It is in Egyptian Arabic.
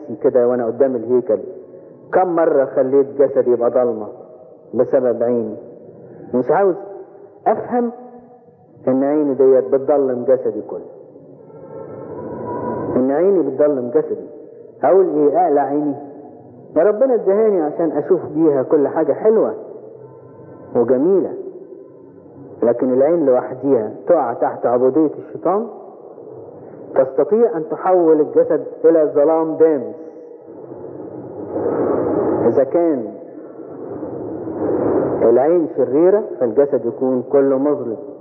نفسي كده وانا قدام الهيكل كم مرة خليت جسدي يبقى ضلمة بسبب عيني مش عاوز افهم ان عيني ديت بتضلم جسدي كله ان عيني بتضلم جسدي اقول ايه اقلع عيني يا ربنا ادهاني عشان اشوف بيها كل حاجة حلوة وجميلة لكن العين لوحديها تقع تحت عبودية الشيطان تستطيع ان تحول الجسد الى ظلام دامس اذا كان العين شريرة فالجسد يكون كله مظلم